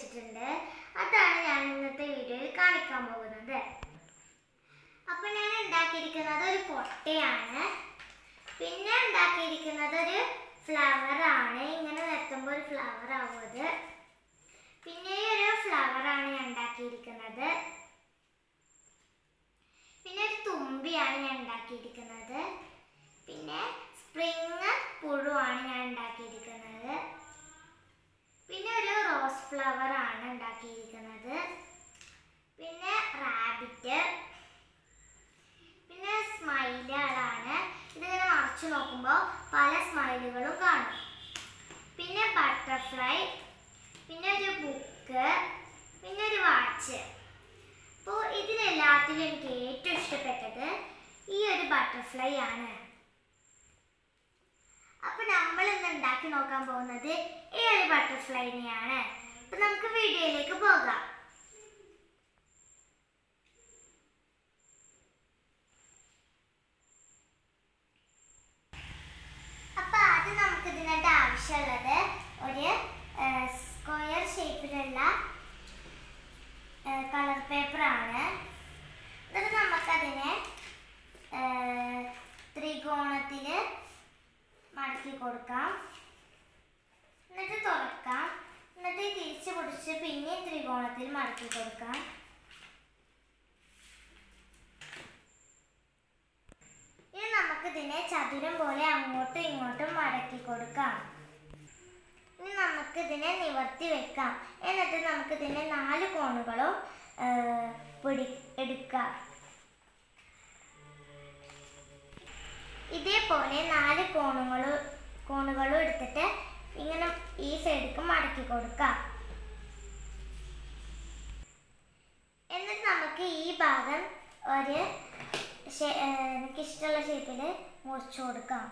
വെച്ചിട്ടുണ്ട് അതാണ് ഞാൻ ഇന്നത്തെ വീഡിയോയിൽ കാണിക്കാൻ പോകുന്നത് അപ്പൊ ഞാൻ ഉണ്ടാക്കിയിരിക്കുന്നത് ഒരു കൊട്ടയാണ് പിന്നെ ഉണ്ടാക്കിയിരിക്കുന്നത് ഒരു ഫ്ലവർ ആണ് ഇങ്ങനെ നിർത്തുമ്പോൾ ഒരു ഫ്ലവർ ആവും അത് പിന്നെ ഈ ഒരു ഫ്ലവർ ആണ് ഞാൻ ഉണ്ടാക്കിയിരിക്കുന്നത് പിന്നെ ഒരു തുമ്പിയാണ് ഞാൻ ഉണ്ടാക്കിയിരിക്കുന്നത് പിന്നെ സ്പ്രിങ് പുഴുവാണ് ഞാൻ ഉണ്ടാക്കിയിരിക്കുന്നത് പിന്നെ ഒരു റോസ് ഫ്ലവർ ആണ് ഉണ്ടാക്കിയിരിക്കുന്നത് പിന്നെ റാബിറ്റ് പിന്നെ സ്മൈലുകളാണ് ഇതിങ്ങനെ മറച്ചു നോക്കുമ്പോൾ പല സ്മൈലുകളും കാണും പിന്നെ ബട്ടർഫ്ലൈ പിന്നെ ഒരു ബുക്ക് പിന്നെ ഒരു വാച്ച് അപ്പോൾ ഇതിലെല്ലാത്തിലും എനിക്ക് ഏറ്റവും ഇഷ്ടപ്പെട്ടത് ഈ ഒരു ബട്ടർഫ്ലൈ ആണ് അപ്പൊ നമ്മൾ ഇന്ന് ഉണ്ടാക്കി നോക്കാൻ പോകുന്നത് ഈ ഒരു ബട്ടർഫ്ലൈനെയാണ് അപ്പൊ നമുക്ക് വീഡിയോയിലേക്ക് പോകാം അപ്പൊ ആദ്യം നമുക്ക് ഇതിനായിട്ട് ആവശ്യമുള്ളത് ഒരു സ്ക്വയർ ഷേപ്പിലുള്ള കളർ പേപ്പർ ആണ് എന്നിട്ട് നമുക്കതിനെ ത്രികോണത്തിൽ മടക്കി കൊടുക്കാം എന്നിട്ട് തുറക്കാം എന്നിട്ട് തിരിച്ച് പിടിച്ച് പിന്നെ ത്രികോണത്തിൽ മടക്കി കൊടുക്കാം ഇനി നമുക്കിതിനെ ചതുരം പോലെ അങ്ങോട്ടും ഇങ്ങോട്ടും മടക്കി കൊടുക്കാം ഇനി നമുക്കിതിനെ നിവർത്തി വെക്കാം എന്നിട്ട് നമുക്കിതിനെ നാല് കോണുകളും ആ, പിടി എടുക്കാം ഇതേപോലെ നാല് കോണുകളും കോണുകളും എടുത്തിട്ട് ഇങ്ങനെ ഈ സൈഡിലേക്ക് മടക്കി കൊടുക്കാം എന്നിട്ട് നമുക്ക് ഈ ഭാഗം ഒരു ഷേ- ഏ, എനിക്കിഷ്ടമുള്ള ഷേപ്പിൽ മുറിച്ചു കൊടുക്കാം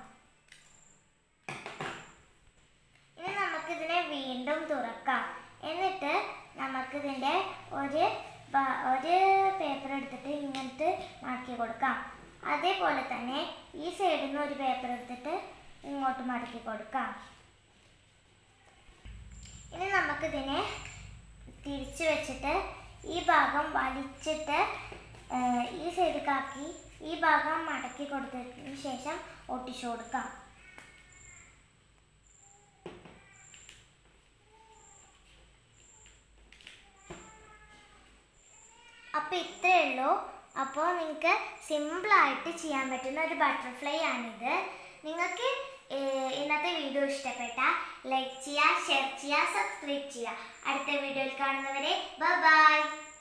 ഇനി നമുക്കിതിനെ വീണ്ടും തുറക്കാം എന്നിട്ട് നമുക്കിതിൻ്റെ ഒരു ബ- ഒരു പേപ്പർ എടുത്തിട്ട് ഇങ്ങനത്തെ മടക്കി കൊടുക്കാം അതേപോലെ തന്നെ ഈ സൈഡിൽ നിന്ന് ഒരു പേപ്പർ എടുത്തിട്ട് ഇങ്ങോട്ട് മടക്കി കൊടുക്കാം ഇനി നമുക്കിതിനെ തിരിച്ചു വെച്ചിട്ട് ഈ ഭാഗം വലിച്ചിട്ട് ഏഹ്, ഈ സൈഡിലേക്കാക്കി ഈ ഭാഗം മടക്കി കൊടുത്തതിന് ശേഷം ഒട്ടിച്ചു കൊടുക്കാം അപ്പോൾ ഇത്രയേ ഉള്ളൂ അപ്പോൾ നിങ്ങൾക്ക് സിമ്പിളായിട്ട് ചെയ്യാൻ പറ്റുന്ന ഒരു ബട്ടർഫ്ലൈ ആണിത് നിങ്ങൾക്ക് ഏഹ്, ഇന്നത്തെ വീഡിയോ ഇഷ്ടപ്പെട്ട ലൈക്ക് ചെയ്യുക ഷെയർ ചെയ്യുക സബ്സ്ക്രൈബ് ചെയ്യുക അടുത്ത വീഡിയോയിൽ കാണുന്നവരെ ബൈ